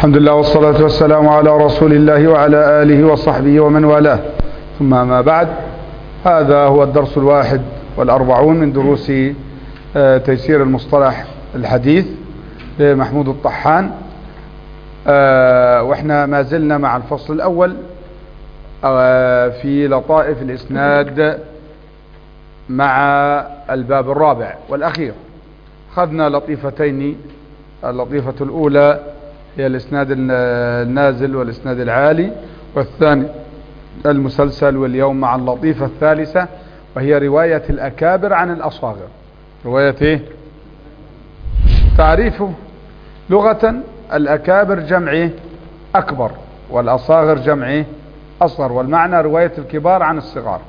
الحمد لله والصلاة والسلام على رسول الله وعلى آله وصحبه ومن والاه ثم ما بعد هذا هو الدرس الواحد والأربعون من دروس آه، تيسير المصطلح الحديث لمحمود الطحان آه، واحنا ما زلنا مع الفصل الأول آه، في لطائف الإسناد مع الباب الرابع والأخير خذنا لطيفتين اللطيفة الأولى هي الإسناد النازل والإسناد العالي والثاني المسلسل واليوم مع اللطيفة الثالثة وهي رواية الأكابر عن الأصاغر رواية إيه؟ تعريفه لغة الأكابر جمع أكبر والأصاغر جمع أصغر والمعنى رواية الكبار عن الصغار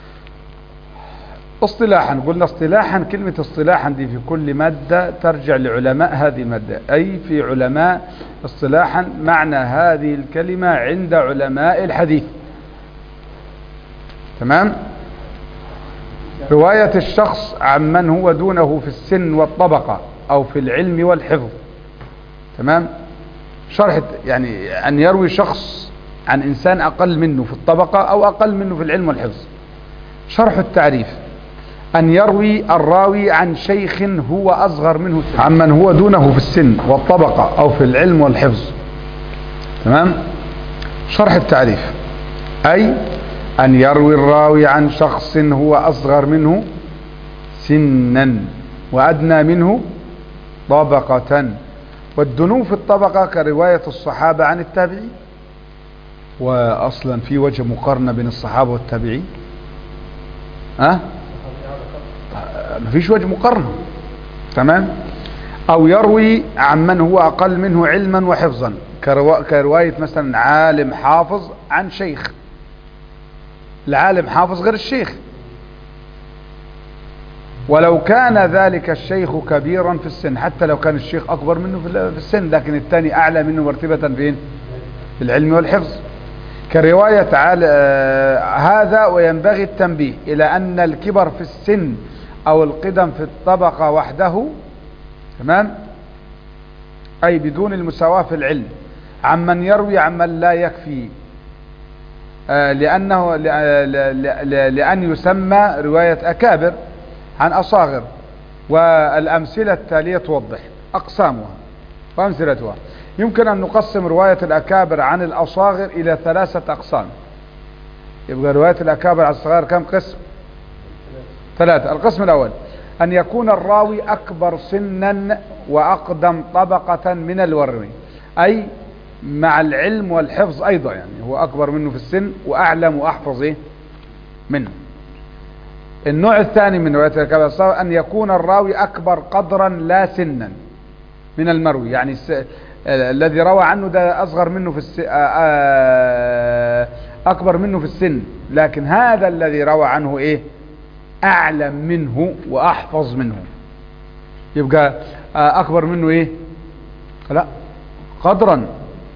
اصطلاحا قلنا اصطلاحا كلمة اصطلاحا دي في كل مادة ترجع لعلماء هذه المادة أي في علماء اصطلاحا معنى هذه الكلمة عند علماء الحديث تمام رواية الشخص عمن هو دونه في السن والطبقة أو في العلم والحفظ تمام شرح يعني أن يروي شخص عن إنسان أقل منه في الطبقة أو أقل منه في العلم والحفظ شرح التعريف أن يروي الراوي عن شيخ هو أصغر منه سن عمن هو دونه في السن والطبقة أو في العلم والحفظ تمام شرح التعريف أي أن يروي الراوي عن شخص هو أصغر منه سنا وأدنى منه طبقة والدنو في الطبقة كرواية الصحابة عن التابعين وأصلا في وجه مقارنة بين الصحابة والتابعين ها أه؟ مفيش وجه مقارنة تمام أو يروي عمن هو أقل منه علما وحفظا كرواية مثلا عالم حافظ عن شيخ العالم حافظ غير الشيخ ولو كان ذلك الشيخ كبيرا في السن حتى لو كان الشيخ أكبر منه في السن لكن الثاني أعلى منه مرتبة فين في العلم والحفظ كرواية آه هذا وينبغي التنبيه إلى أن الكبر في السن أو القدم في الطبقة وحده تمام أي بدون المساواة في العلم عمن يروي عمن لا يكفي آه لأنه لأن يسمى رواية أكابر عن أصاغر والأمثلة التالية توضح أقسامها وأمثلتها يمكن أن نقسم رواية الأكابر عن الأصاغر إلى ثلاثة أقسام يبقى رواية الأكابر عن الصغار كم قسم ثلاثة القسم الأول أن يكون الراوي أكبر سنا وأقدم طبقة من الوروي أي مع العلم والحفظ أيضا يعني هو أكبر منه في السن وأعلم وأحفظ منه النوع الثاني من رواية الأكابر أن يكون الراوي أكبر قدرا لا سنا من المروي يعني الس... الذي روى عنه ده أصغر منه في الس... أكبر منه في السن لكن هذا الذي روى عنه إيه أعلم منه وأحفظ منه يبقى أكبر منه إيه لا قدرا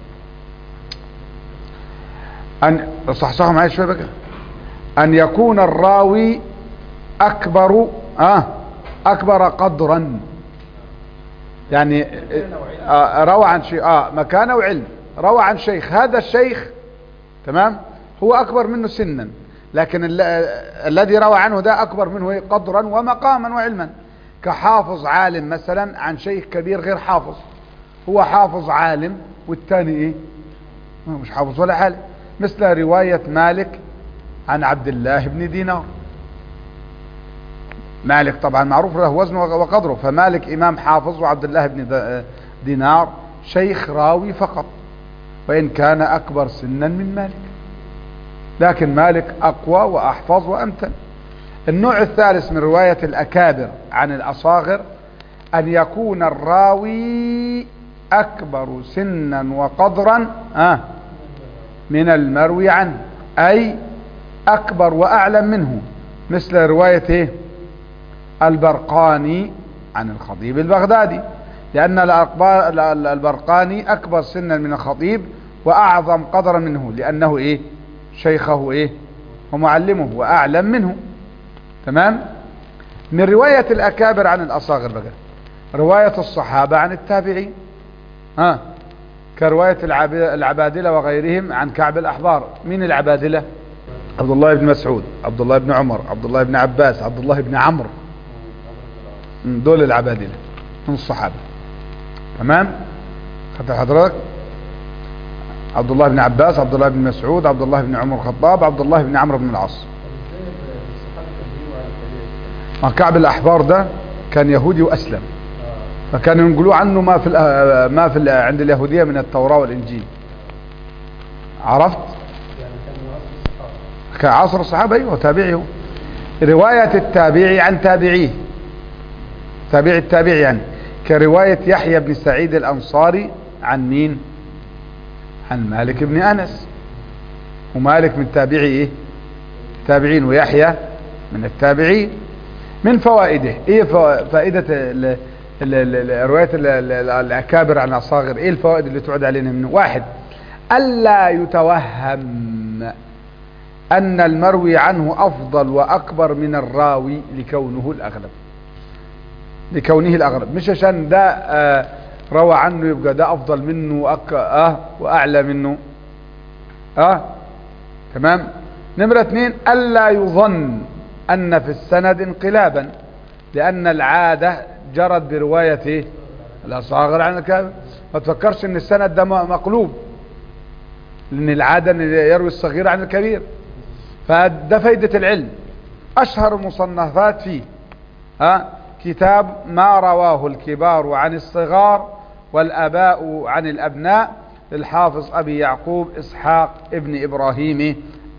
أن صحصحوا معايا شوية بقى أن يكون الراوي أكبر آه أكبر قدرا يعني آه روى عن شيء آه مكانه وعلم روى عن شيخ هذا الشيخ تمام هو أكبر منه سنا لكن الذي روى عنه ده أكبر منه قدرا ومقاما وعلما كحافظ عالم مثلا عن شيخ كبير غير حافظ هو حافظ عالم والثاني ايه مش حافظ ولا عالم مثل رواية مالك عن عبد الله بن دينار مالك طبعا معروف له وزنه وقدره فمالك إمام حافظ وعبد الله بن دينار شيخ راوي فقط وإن كان أكبر سنا من مالك لكن مالك أقوى وأحفظ وأمتن النوع الثالث من رواية الأكابر عن الأصاغر أن يكون الراوي أكبر سنا وقدرا آه من المروي عنه أي أكبر وأعلم منه مثل رواية إيه؟ البرقاني عن الخطيب البغدادي لأن البرقاني أكبر سنا من الخطيب وأعظم قدرا منه لأنه إيه شيخه إيه ومعلمه وأعلم منه تمام من رواية الأكابر عن الأصاغر بقى رواية الصحابة عن التابعين ها كرواية العب- العبادلة وغيرهم عن كعب الأحبار من العبادلة عبد الله بن مسعود عبد الله بن عمر عبد الله بن عباس عبد الله بن عمرو م، دول العبادلة من الصحابة تمام خدت حضرتك عبد الله بن عباس عبد الله بن مسعود عبد الله بن عمر الخطاب عبد الله بن عمرو بن العاص ما كعب الأحبار ده كان يهودي وأسلم فكانوا ينقلوا عنه ما في الأ- ما في الأ- عند اليهودية من التوراة والإنجيل عرفت كان عصر الصحابة أيوه تابعيه رواية التابعي عن تابعيه تابع التابعي يعني كرواية يحيى بن سعيد الأنصاري عن مين عن مالك بن أنس ومالك من تابعي إيه تابعين ويحيى من التابعين من فوائده ايه فوا- فائدة ال- ال- ال- ال- رواية ال- ال- ال- الأكابر عن الأصاغر ايه الفوائد اللي تعود علينا منه واحد ألا يتوهم أن المروي عنه أفضل وأكبر من الراوي لكونه الأغلب لكونه الأغلب مش عشان ده آه روى عنه يبقى ده أفضل منه وأك... آه وأعلى منه آه تمام نمرة اثنين ألا يظن أن في السند انقلابا لأن العادة جرت برواية إيه؟ الأصاغر عن الكابر ما تفكرش أن السند ده م- مقلوب لأن العادة أن يروي الصغير عن الكبير فده فايدة العلم أشهر المصنفات فيه ها كتاب ما رواه الكبار عن الصغار والآباء عن الأبناء للحافظ أبي يعقوب إسحاق ابن إبراهيم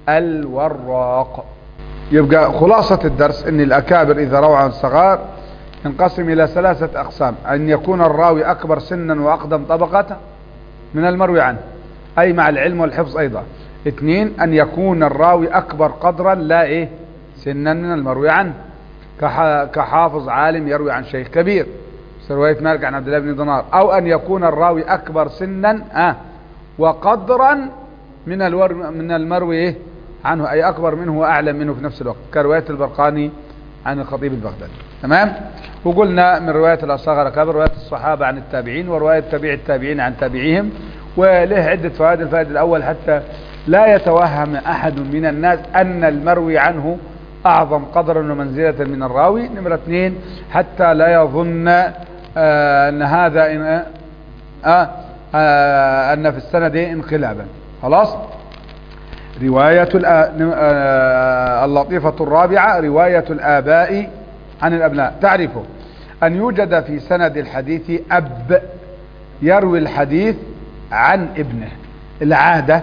الوراق يبقى خلاصة الدرس أن الأكابر إذا روى عن الصغار ينقسم إلى ثلاثة أقسام أن يكون الراوي أكبر سنا وأقدم طبقة من المروي عنه أي مع العلم والحفظ أيضا اثنين أن يكون الراوي أكبر قدرا لا إيه سنا من المروي عنه كح- كحافظ عالم يروي عن شيخ كبير مثل رواية مالك عن عبد الله بن دينار أو أن يكون الراوي أكبر سنا آه وقدرا من الور من المروي إيه عنه أي أكبر منه وأعلم منه في نفس الوقت كرواية البرقاني عن الخطيب البغدادي تمام وقلنا من رواية الأصغر كبر رواية الصحابة عن التابعين ورواية تابع التابعين عن تابعيهم وله عدة فوائد الفائدة الأول حتى لا يتوهم أحد من الناس أن المروي عنه أعظم قدرا ومنزلة من الراوي نمرة اثنين حتى لا يظن آه أن هذا إن آه آه أن في السند انقلابا خلاص رواية الآ- ن- آه، اللطيفة الرابعة رواية الآباء عن الأبناء تعرفه أن يوجد في سند الحديث أب يروي الحديث عن ابنه العادة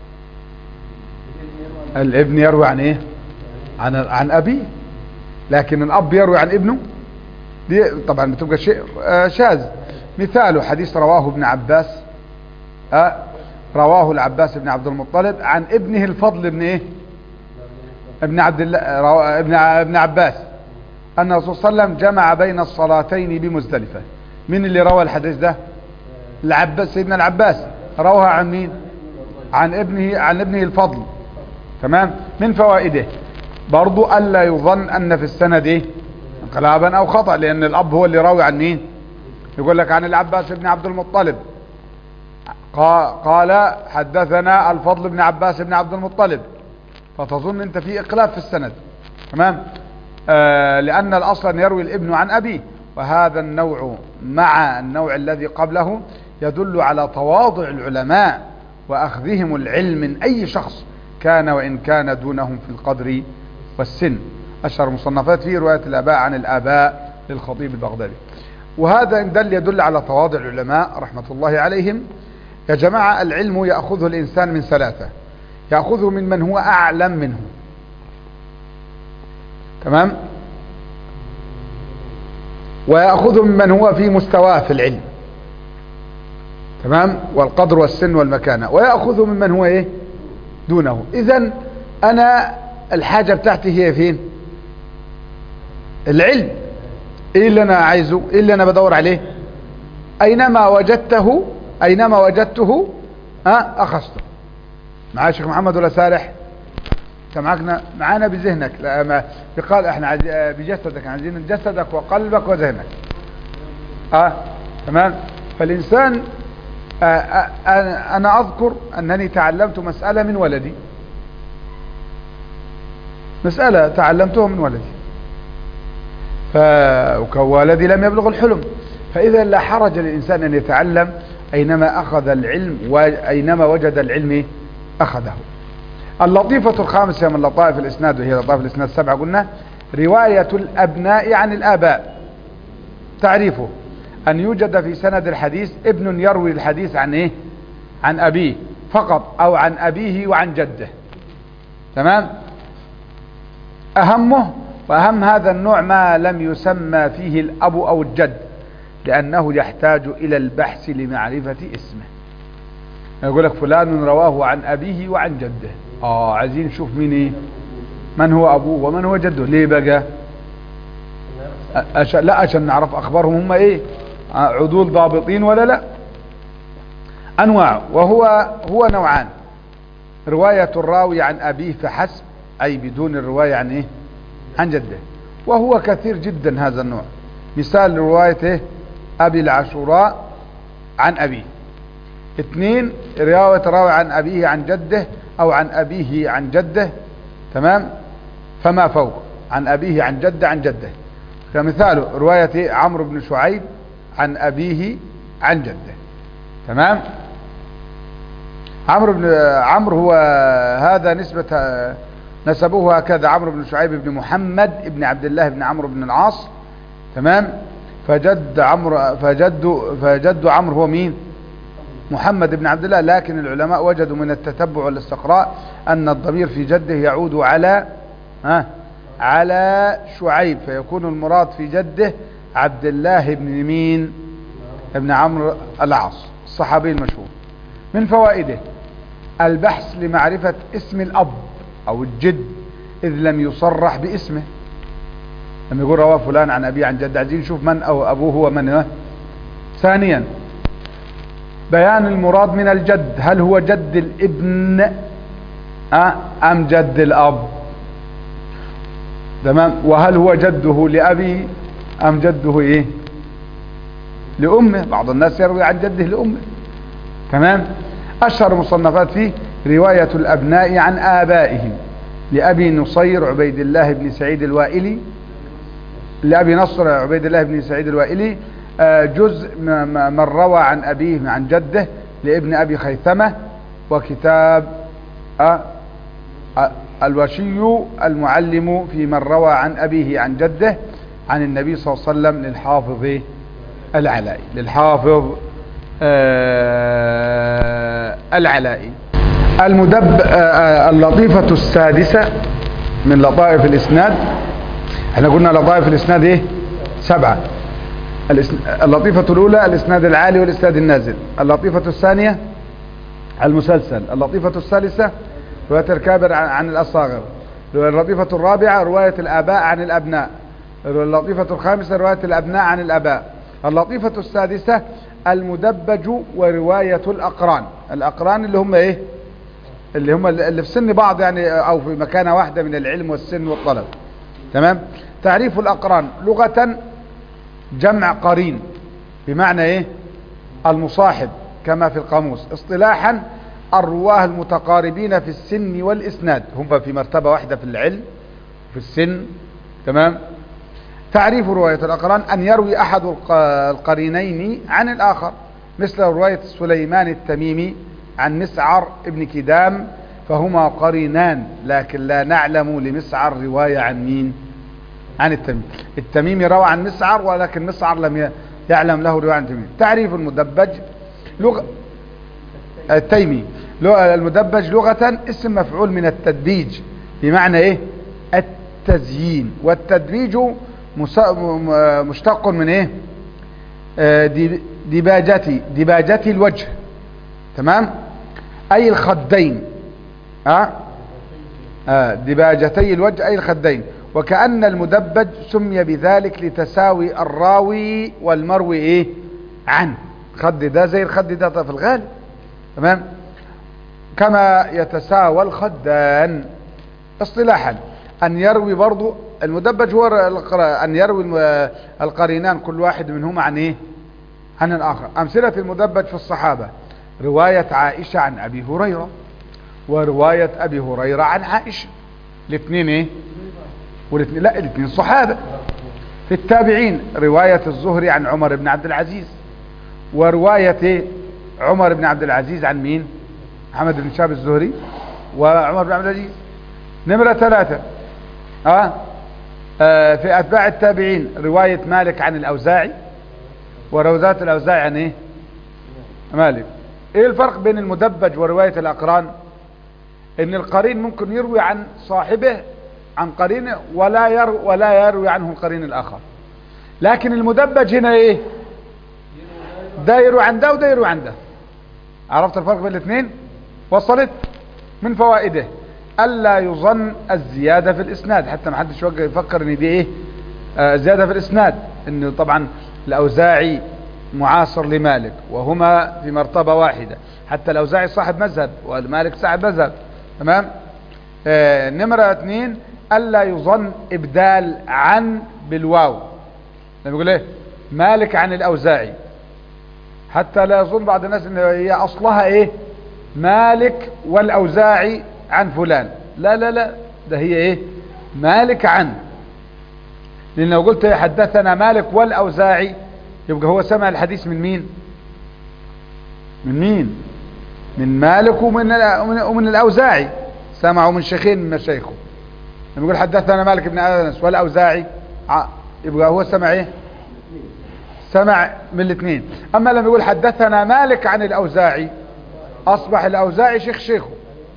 الابن يروي عن ايه عن عن أبيه لكن الأب يروي عن ابنه دي طبعا بتبقى شيء آه، شاذ مثاله حديث رواه ابن عباس آه، رواه العباس بن عبد المطلب عن ابنه الفضل بن ايه ابن عبد الله رو- ابن ع- ابن عباس ان الرسول صلى الله عليه وسلم جمع بين الصلاتين بمزدلفه مين اللي روى الحديث ده العباس سيدنا العباس روها عن مين عن ابنه عن ابنه الفضل تمام من فوائده برضو الا يظن ان في السند ايه انقلابا او خطا لان الاب هو اللي راوي عن مين يقول لك عن العباس بن عبد المطلب قا- قال حدثنا الفضل بن عباس بن عبد المطلب فتظن انت في اقلاب في السند تمام آه لان الاصل ان يروي الابن عن ابيه وهذا النوع مع النوع الذي قبله يدل على تواضع العلماء واخذهم العلم من اي شخص كان وان كان دونهم في القدر والسن اشهر مصنفات فيه روايه الاباء عن الاباء للخطيب البغدادي وهذا إن دل يدل على تواضع العلماء رحمة الله عليهم يا جماعة العلم يأخذه الإنسان من ثلاثة يأخذه من من هو أعلم منه تمام ويأخذه ممن هو في مستواه في العلم تمام والقدر والسن والمكانة ويأخذه ممن هو ايه دونه اذا انا الحاجة بتاعتي هي فين العلم ايه اللي انا عايزه ايه اللي انا بدور عليه اينما وجدته اينما وجدته ها اخذته معايا شيخ محمد ولا سارح انت معاكنا معانا بذهنك لا ما يقال احنا عايز آه، بجسدك عايزين جسدك وقلبك وذهنك اه تمام فالانسان آه، آه، أنا أنا أذكر أنني تعلمت مسألة من ولدي مسألة تعلمتها من ولدي ف... وكوالدي لم يبلغ الحلم فإذا لا حرج للإنسان أن يتعلم أينما أخذ العلم وأينما وجد العلم أخذه اللطيفة الخامسة من لطائف الإسناد وهي لطائف الإسناد السبعة قلنا رواية الأبناء عن الآباء تعريفه أن يوجد في سند الحديث ابن يروي الحديث عن إيه عن أبيه فقط أو عن أبيه وعن جده تمام أهمه وأهم هذا النوع ما لم يسمى فيه الأب أو الجد لأنه يحتاج إلى البحث لمعرفة اسمه يقول لك فلان رواه عن أبيه وعن جده آه عايزين نشوف مين إيه من هو أبوه ومن هو جده ليه بقى أش... لا عشان نعرف أخبارهم هم إيه عدول ضابطين ولا لا أنواع وهو هو نوعان رواية الراوي عن أبيه فحسب أي بدون الرواية عن إيه عن جده وهو كثير جدا هذا النوع مثال رواية إيه أبي العاشوراء عن أبيه اثنين رواية راوي عن أبيه عن جده أو عن أبيه عن جده تمام فما فوق عن أبيه عن جده عن جده كمثال رواية عمرو بن شعيب عن أبيه عن جده تمام عمرو بن عمرو هو هذا نسبة نسبوه هكذا عمرو بن شعيب بن محمد بن عبد الله بن عمرو بن العاص تمام فجد عمرو فجد فجد عمرو هو مين محمد بن عبد الله لكن العلماء وجدوا من التتبع والاستقراء أن الضمير في جده يعود على ها على شعيب فيكون المراد في جده عبد الله بن مين ابن عمرو العاص الصحابي المشهور من فوائده البحث لمعرفة اسم الأب أو الجد إذ لم يصرح باسمه لما يقول رواه فلان عن أبي عن جد عايزين نشوف من أو أبوه هو من ثانيا بيان المراد من الجد هل هو جد الابن أم جد الأب تمام وهل هو جده لأبيه أم جده إيه لأمه بعض الناس يروي عن جده لأمه تمام أشهر مصنفات فيه رواية الأبناء عن آبائهم لأبي نصير عبيد الله بن سعيد الوائلي لأبي نصر عبيد الله بن سعيد الوائلي جزء من روى عن أبيه عن جده لابن أبي خيثمة وكتاب الوشي المعلم في من روى عن أبيه عن جده عن النبي صلى الله عليه وسلم للحافظ العلائي للحافظ العلائي المدب اللطيفة السادسة من لطائف الإسناد احنا قلنا لطائف الإسناد ايه سبعة اللطيفة الأولى الإسناد العالي والإسناد النازل اللطيفة الثانية المسلسل اللطيفة الثالثة رواية الكابر عن الأصاغر اللطيفة الرابعة رواية الآباء عن الأبناء اللطيفة الخامسة رواية الأبناء عن الآباء اللطيفة السادسة المدبج ورواية الأقران الأقران اللي هم إيه اللي هم اللي في سن بعض يعني أو في مكانة واحدة من العلم والسن والطلب تمام تعريف الأقران لغة جمع قرين بمعنى إيه المصاحب كما في القاموس اصطلاحا الرواه المتقاربين في السن والإسناد هم في مرتبة واحدة في العلم في السن تمام تعريف رواية الأقران أن يروي أحد القرينين عن الآخر مثل رواية سليمان التميمي عن مسعر ابن كدام فهما قرينان لكن لا نعلم لمسعر رواية عن مين عن التميمي التميمي روى عن مسعر ولكن مسعر لم يعلم له رواية عن التميمي تعريف المدبج لغة التيمي المدبج لغة اسم مفعول من التدبيج بمعنى ايه التزيين والتدبيج مشتق من ايه دباجتي دباجتي الوجه تمام اي الخدين اه, آه دباجتي الوجه اي الخدين وكأن المدبج سمي بذلك لتساوي الراوي والمروي ايه عنه خد ده زي الخد ده في الغالب تمام كما يتساوى الخدان اصطلاحا ان يروي برضو المدبج هو ان يروي القرينان كل واحد منهما عن ايه عن الاخر امثلة المدبج في الصحابة رواية عائشة عن أبي هريرة ورواية أبي هريرة عن عائشة الاثنين ايه والاثنين لا الاثنين صحابة في التابعين رواية الزهري عن عمر بن عبد العزيز ورواية إيه؟ عمر بن عبد العزيز عن مين محمد بن شهاب الزهري وعمر بن عبد العزيز نمرة ثلاثة آه. آه في أتباع التابعين رواية مالك عن الأوزاعي وروزات الأوزاعي عن إيه مالك إيه الفرق بين المدبج ورواية الأقران إن القرين ممكن يروي عن صاحبه عن قرينه ولا يروي ولا يروي عنه القرين الآخر لكن المدبج هنا إيه ده يروي عن ده وده يروي عن ده عرفت الفرق بين الاثنين وصلت من فوائده ألا يظن الزيادة في الإسناد حتى ما حدش يفكر ان دي ايه آه زيادة في الإسناد انه طبعا الأوزاعي معاصر لمالك وهما في مرتبة واحدة حتى الأوزاعي صاحب مذهب والمالك صاحب مذهب تمام آه نمرة اثنين ألا يظن إبدال عن بالواو لما يقول ايه مالك عن الأوزاعي حتى لا يظن بعض الناس ان هي اصلها ايه مالك والاوزاعي عن فلان لا لا لا ده هي ايه مالك عن لان لو قلت حدثنا مالك والاوزاعي يبقى هو سمع الحديث من مين من مين من مالك ومن ومن الاوزاعي سمعوا من شيخين من مشايخه لما يقول حدثنا مالك بن انس والاوزاعي يبقى هو سمع ايه سمع من الاثنين اما لما يقول حدثنا مالك عن الاوزاعي اصبح الاوزاعي شيخ شيخه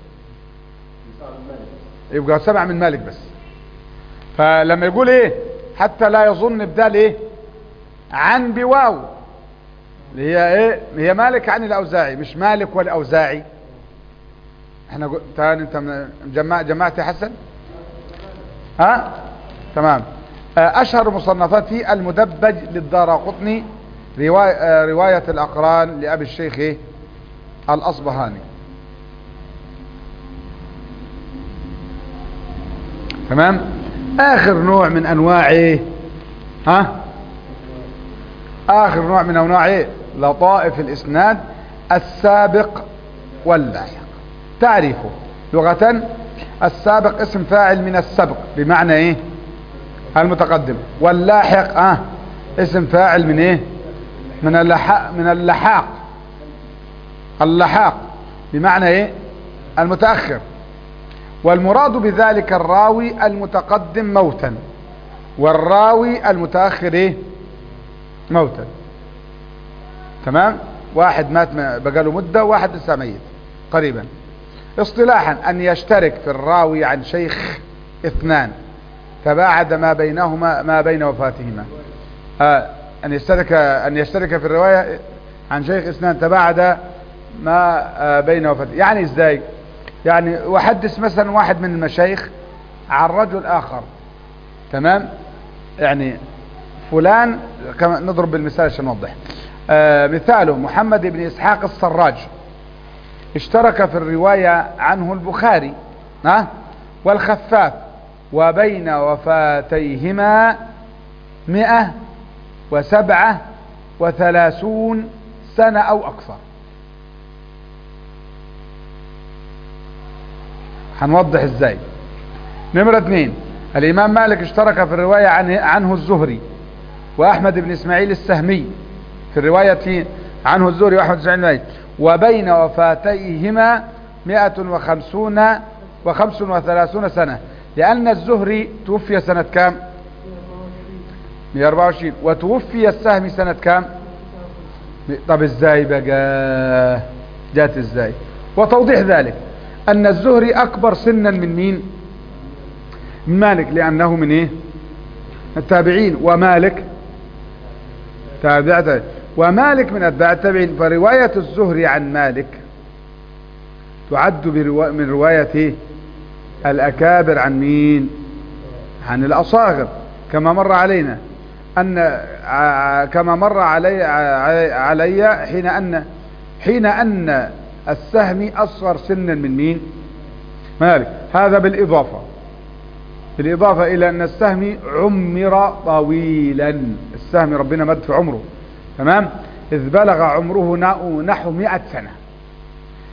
يبقى سمع من مالك بس فلما يقول ايه حتى لا يظن بدال ايه عن بواو اللي هي ايه هي مالك عن الاوزاعي مش مالك والاوزاعي احنا تاني انت جمع جمعت يا حسن ها تمام أشهر مصنفاته المدبج للدار قطني رواية, رواية الأقران لأبي الشيخ الأصبهاني تمام آخر نوع من أنواع إيه ها آخر نوع من أنواع إيه لطائف الإسناد السابق واللاحق تعريفه لغة السابق اسم فاعل من السبق بمعنى إيه المتقدم واللاحق اه اسم فاعل من ايه من اللحاق من اللحاق اللحاق بمعنى ايه المتأخر والمراد بذلك الراوي المتقدم موتا والراوي المتأخر ايه موتا تمام واحد مات بقاله مدة واحد لسه ميت قريبا اصطلاحا ان يشترك في الراوي عن شيخ اثنان تباعد ما بينهما ما بين وفاتهما آه أن يشترك أن يشترك في الرواية عن شيخ اثنان تباعد ما آه بين وفاته يعني ازاي يعني وحدث مثلا واحد من المشايخ عن رجل آخر تمام يعني فلان كما نضرب بالمثال عشان نوضح آه مثاله محمد بن إسحاق السراج اشترك في الرواية عنه البخاري ها والخفاف وبين وفاتيهما مئة وسبعة وثلاثون سنة أو أكثر هنوضح ازاي نمرة اثنين الإمام مالك اشترك في الرواية عنه, عنه الزهري وأحمد بن إسماعيل السهمي في الرواية عنه الزهري وأحمد بن إسماعيل وبين وفاتيهما مئة وخمسون وخمس وثلاثون سنة لأن الزهري توفي سنة كام 124 وتوفي السهم سنة كام طب ازاي بقى جات ازاي وتوضيح ذلك أن الزهري أكبر سنا من مين من مالك لأنه من إيه التابعين ومالك تابع ومالك من أتباع التابعين فرواية الزهري عن مالك تعد بروا... من رواية إيه الأكابر عن مين عن الأصاغر كما مر علينا أن كما مر علي, علي حين أن حين أن السهم أصغر سنا من مين مالك هذا بالإضافة بالإضافة إلى أن السهم عمر طويلا السهم ربنا مد في عمره تمام إذ بلغ عمره نحو مئة سنة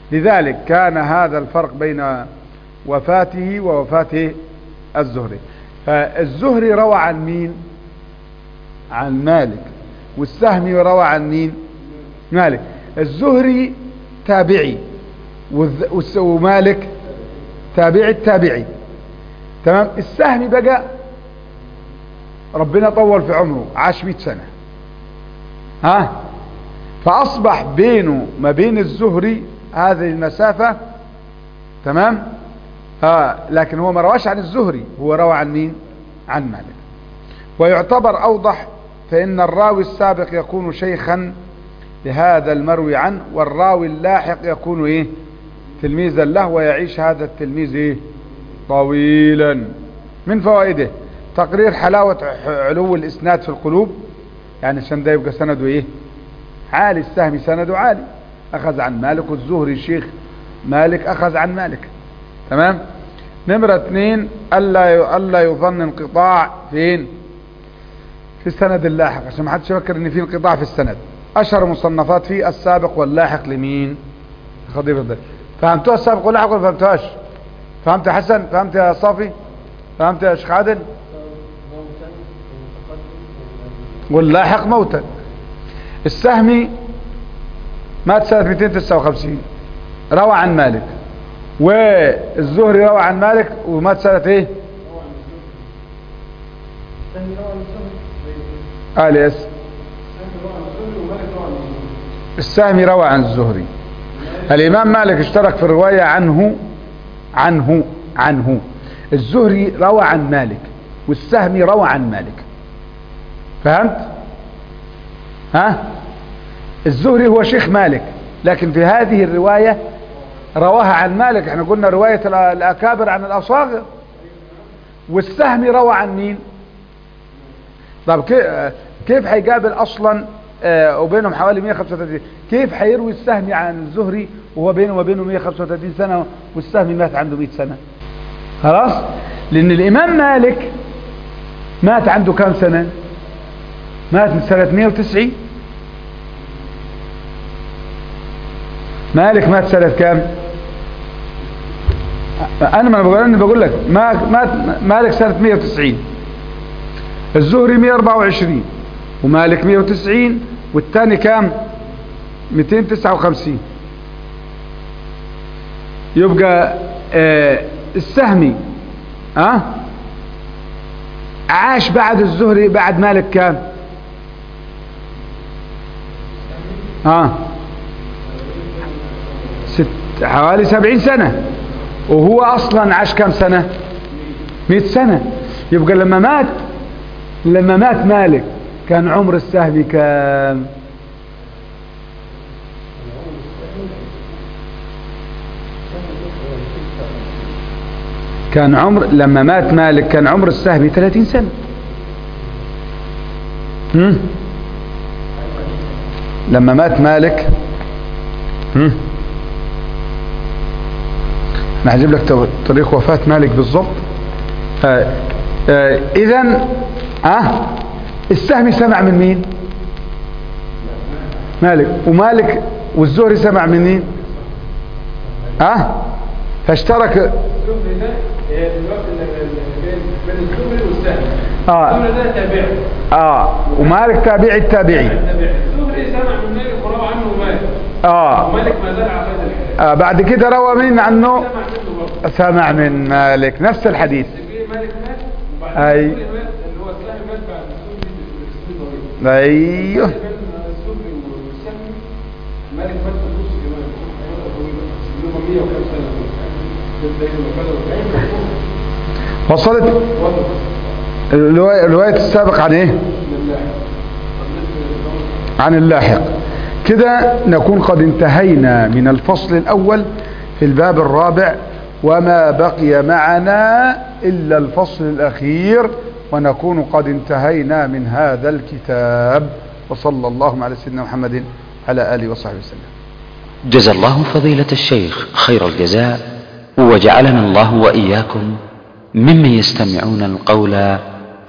لذلك كان هذا الفرق بين وفاته ووفاة الزهري فالزهري روى عن مين عن مالك والسهمي روى عن مين مالك الزهري تابعي ومالك تابعي التابعي تمام السهمي بقى ربنا طول في عمره عاش 100 سنة ها فأصبح بينه ما بين الزهري هذه المسافة تمام ها لكن هو ما رواش عن الزهري هو روى عن مين عن مالك ويعتبر أوضح فإن الراوي السابق يكون شيخا لهذا المروي عنه والراوي اللاحق يكون إيه تلميذا له ويعيش هذا التلميذ إيه طويلا من فوائده تقرير حلاوة علو الإسناد في القلوب يعني عشان ده يبقى سنده إيه عالي السهم سنده عالي أخذ عن مالك والزهري شيخ مالك أخذ عن مالك تمام نمرة اثنين ألا ألا يظن انقطاع فين في السند اللاحق عشان ما حدش يفكر ان في انقطاع في السند اشهر مصنفات فيه السابق واللاحق لمين خطيب الضيف فهمتوها السابق واللاحق ولا فهمتوهاش فهمت يا حسن فهمت يا صافي فهمت يا شيخ عادل واللاحق موتا السهمي مات سنة 259 روى عن مالك والزهري روى عن مالك ومات سنة ايه قال يس السهمي روى عن الزهري الإمام مالك اشترك في الرواية عنه عنه عنه الزهري روى عن مالك والسهمي روى عن مالك فهمت ها الزهري هو شيخ مالك لكن في هذه الرواية رواها عن مالك احنا قلنا رواية الأكابر عن الأصاغر والسهمي روى عن مين طب كيف هيقابل اصلا آه وبينهم حوالي 135 كيف هيروي السهمي عن الزهري وهو بينه وبينه 135 سنة والسهمي مات عنده 100 سنة خلاص لان الامام مالك مات عنده كام سنة مات من سنة 190 مالك مات سنة كام انا ما بقول انا بقول لك مات مالك سنة 190 الزهري 124 ومالك 190 والثاني كام 259 يبقى آه السهمي ها آه عاش بعد الزهري بعد مالك كام ها آه ست حوالي سبعين سنة وهو اصلا عاش كام سنة مئة سنة يبقى لما مات لما مات مالك كان عمر السهمي كام كان عمر لما مات مالك كان عمر السهمي 30 سنة هم؟ لما مات مالك هم؟ انا هجيب لك تاريخ وفاة مالك بالضبط آه آه اذا اه السهمي سمع من مين مالك ومالك والزهري سمع من مين اه فاشترك اه اه ومالك تابعي التابعي الزهري سمع من مالك وروى عنه مالك اه ومالك ما زال على هذا الحال آه بعد كده روى مين عنه سمع منه برضه سمع من مالك نفس الحديث جه مالك مات وبعدين أي. الزهري مات اللي هو السهمي مات بعد الزهري بسنين طويله ايوه بين الزهري والسهمي مالك مات في النص كمان حياته طويله اللي هم 100 وكام سنه ده تلاقيه لما بدأوا وصلت وضع الرواية الرواية السابق عن ايه لله عن اللاحق كده نكون قد انتهينا من الفصل الأول في الباب الرابع وما بقي معنا إلا الفصل الأخير ونكون قد انتهينا من هذا الكتاب وصلى الله على سيدنا محمد على آله وصحبه وسلم جزى الله فضيلة الشيخ خير الجزاء وجعلنا الله وإياكم ممن يستمعون القول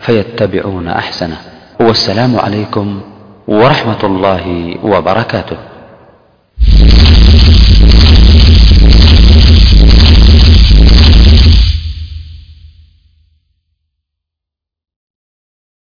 فيتبعون أحسنه والسلام عليكم ورحمة الله وبركاته